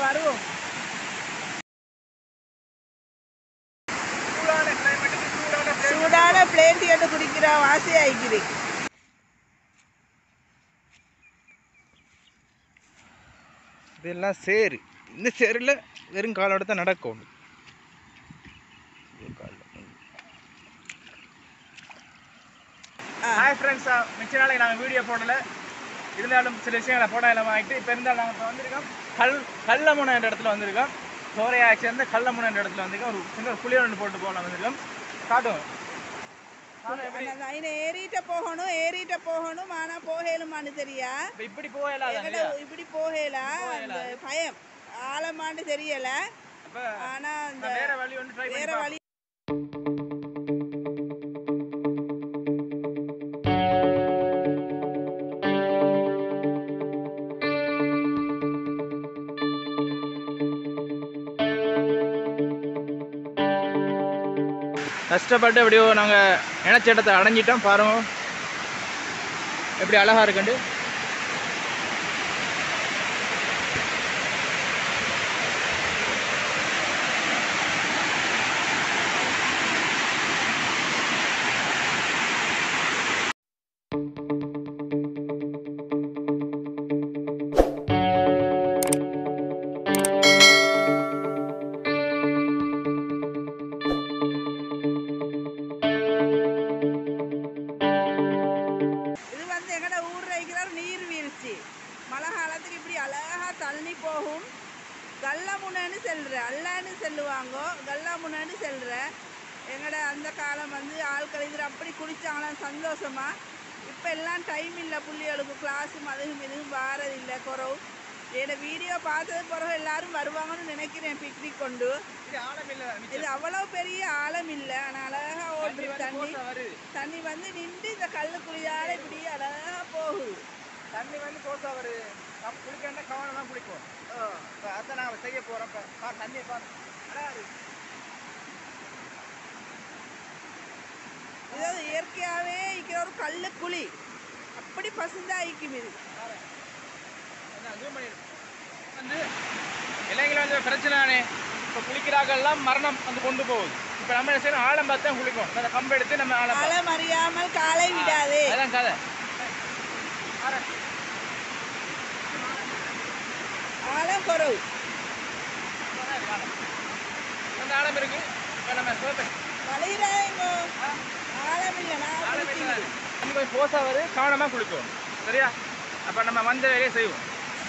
வருவோம் சூடான கிளைமேட்டுக்கு சூடான flavor. சூடான பிளேன் டீ எடுத்து குடிக்கிற வாசி ஆயிக்குது இதெல்லாம் சேரு இந்த சேரில் வெறும் காலோட தான் நடக்கும் ஆ. ஹாய் ஃப்ரெண்ட்ஸ் மிச்ச நாளைக்கு நாங்கள் வீடியோ போடல இருந்தாலும் சில விஷயங்களை போட இல்லாமல் ஆகிட்டு இப்போ இருந்தாலும் நாங்கள் இப்போ வந்திருக்கோம் கல் கல்லமுனை என்ற இடத்துல வந்திருக்கோம் சோரையா சேர்ந்து கல்லமுனை என்ற இடத்துல வந்திருக்கோம் ஒரு சின்ன ஒரு புளிய ஒன்று போட்டு போகலாம் வந்திருக்கோம் காட்டும் അതിന് ഏറിയിട്ട് പോകണം ഏറിയിട്ട് പോകണം ആണാ പോകലുമാണ്ട് தெரியா இப்போ இப்படி போகலாம் எங்கட இப்படி போகல அந்த பயம் ஆழமாண்டு தெரியல அப்போ ஆனா அந்த வேற வழி ஒன்று ட்ரை வேற பண்ணி வழி கஷ்டப்பட்டு எப்படியோ நாங்கள் நினச்ச இடத்த அடைஞ்சிட்டோம் பாருங்க எப்படி அழகா இருக்குண்டு இது வந்து எங்கட ஊர்ல இருக்கிற நீர்வீழ்ச்சி மழை காலத்துக்கு இப்படி அழகா தண்ணி போகும் கல்லமுனன்னு செல்ற அல்லான்னு செல்லுவாங்க கல்லமுனன்னு செல்ற எங்கட அந்த காலம் வந்து ஆட்கள் இதில் அப்படி குளிச்சாங்களாம் சந்தோஷமா இப்போ எல்லாம் டைம் இல்லை புள்ளிகளுக்கு கிளாஸும் அதுவும் இதுவும் வாரதில்லை குறவு என்னோட வீடியோ பார்த்தது பிறகு எல்லாரும் வருவாங்கன்னு நினைக்கிறேன் பிக்னிக் கொண்டு இது ஆழம் இல்லை இது அவ்வளோ பெரிய ஆழம் இல்லை ஆனால் அழகா ஓடுது தண்ணி தண்ணி வந்து நின்று இந்த கல்லுக்குழியால இப்படி அழகா போகுது தண்ணி வந்து போசா வருது நம்ம குளிக்கணும்னா கவனம் தான் குளிப்போம் இப்போ அதான் நாங்கள் செய்ய போகிறோம் இப்போ பார் தண்ணியை பார் அழகா இருக்கு. இது இயற்கையாகவே இருக்கிற ஒரு கல்லுக்குழி அப்படி பசுந்தா இருக்கும் இது அதான் zoom பண்ணிடு. வந்து இளைஞர்கள் வந்து பிரச்சனை இப்போ குளிக்கிறாங்கெல்லாம் மரணம் வந்து கொண்டு போகுது இப்போ நம்ம என்ன செய்யணும் ஆழம் பார்த்து தான் குளிக்கும் அந்த கம்பு எடுத்து நம்ம ஆழம் பார்த்து- காலம் அறியாமல் காலை விடாதே அதான் கதை ஆழம் குறவு அந்த ஆழம் இருக்கு இப்போ நம்ம சோத்தை வளையிறாங்க ஆழம் இல்லை நான் ஆழம் இல்லை குளிக்கிறேன். நம்ம கொஞ்சம் போசா வரும் கவனமாக குளிக்கும் சரியா அப்போ நம்ம வந்த வேலையை செய்வோம்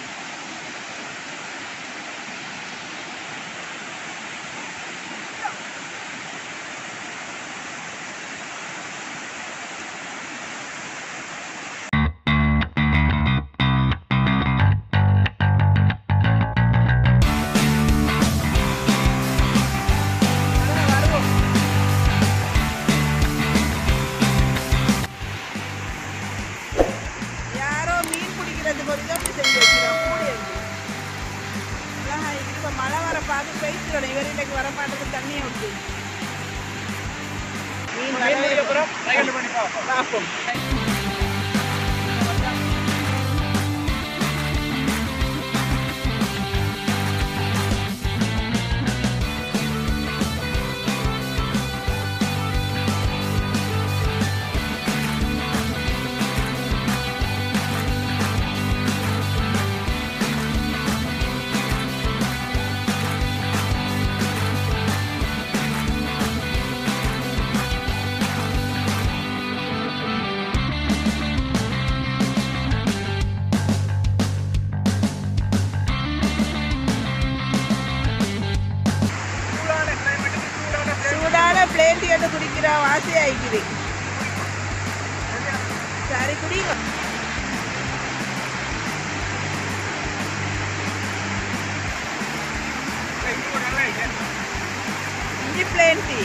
யாரோ மீன் பிடிக்கிறதுக்கு ஒரு அப்படி செஞ்சு வச்சுக்கிறோம் கூட இருக்கு அழகா இருக்குது. இப்ப மழை வர பார்த்து பெய்த்துடணும் இவர் இன்னைக்கு வர மாட்டேங்குது தண்ணியை விட்டு மீன் மீன் வர பிடிக்க போகிறோம் ட்ரையல் பண்ணி பார்ப்போம் பார்ப்போம் சூடான கிளைமேட்டுக்கு சூடான சூடான பிளேன் டீ எடுத்து குடிக்கிற வாசி ஆயிக்குது சரி குடிங்க flavor நல்லா இருக்கு இஞ்சி பிளேன் டீ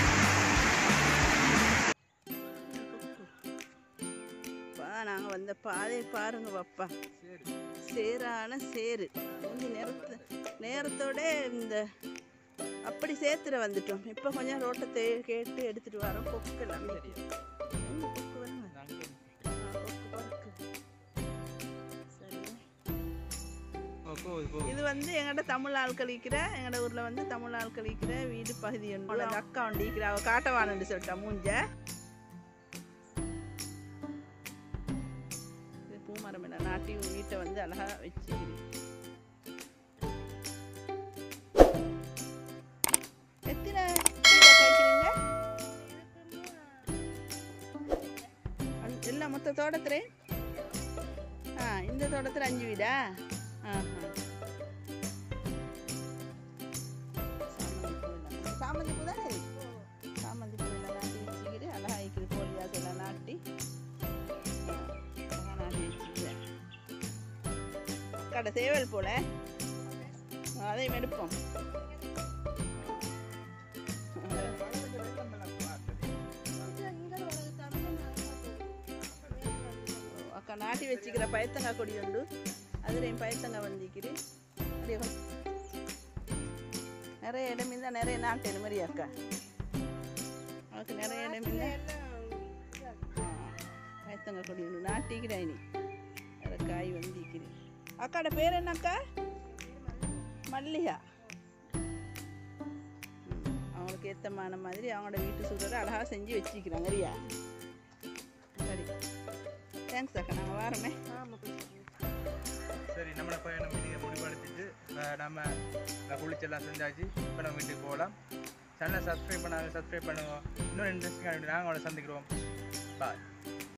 நாங்கள் வந்த பாதை பாருங்க பாப்பா சேரான சேரு கொஞ்சம் நேரத்து நேரத்தோட இந்த அப்படி சேத்துல வந்துட்டோம் இப்போ கொஞ்சம் ரோட்டை தே கேட்டு எடுத்துட்டு வரோம் கொக்கு எல்லாமே எங்க கொக்கு வருங்க ஆ, கொக்கு பறக்கு சரி போகுது போகுது இது வந்து எங்கள்கிட்ட தமிழ் ஆட்கள் இருக்கிற எங்களோட ஊரில் வந்து தமிழ் ஆட்கள் இருக்கிற வீடு பகுதி உண்டு எங்கள் அக்கா உண்டு இருக்கிற அவள் காட்டவானு சொல்லிட்டா மூஞ்ச இது பூமரம் இல்லை நாட்டி வீட்டை வந்து அழகா வச்சுக்கிறேன் எத்தனை கீரை காய்க்கிறீங்க அஞ்~ எல்லாம் மொத்த தோட்டத்துல ஆ இந்த தோட்டத்தில் அஞ்சு வீடா ஆஹா சாமந்தி பூ தானே இது? சாமந்தி பூ எல்லாம் நாட்டி வச்சுக்கிட்டு அழகா வைக்கிது கோழியாஸ் எல்லாம் நாட்டி ஆ, அழகா நாட்டி வச்சுக்கிறேன் கடை சேவல் போல அதையும் எடுப்போம் அக்கா நாட்டி வச்சுக்கிற பயத்தங்காய் கொடி உண்டு அதுலேயும் பயத்தங்காய் வந்திக்கிது அப்படியே கொ- நிறைய இடம் இருந்தா நிறைய நாட்டு இந்த மாதிரி அக்கா அவனுக்கு நிறைய இடம் இல்லை பயத்தங்காய் கொடி உண்டு நாட்டிக்கிறேன் நீ வேற காய் வந்திக்கிறேன் அக்காட பேர் என்ன அக்கா மல்லிகா ம், அவங்களுக்கு ஏத்தமான மாதிரி அவங்களோட வீட்டு சூழலை அழகாக செஞ்சு வச்சுக்கிறாங்க சரியா சரி தேங்க்ஸ் அக்கா நாங்கள் வாரமே சரி நம்மளோட பயணம் இதை முடிவெடுத்துட்டு அஹ், நம்ம அஹ், குளிச்செல்லாம் செஞ்சாச்சு இப்போ நம்ம வீட்டுக்கு போகலாம் சேனலை சப்ஸ்கிரைப் பண்ணாங்க சப்ஸ்கிரைப் பண்ணுவோம் இன்னும் இன்ட்ரெஸ்டிங்காக நாங்கள் அவளை சந்திக்கிறோம் பாய்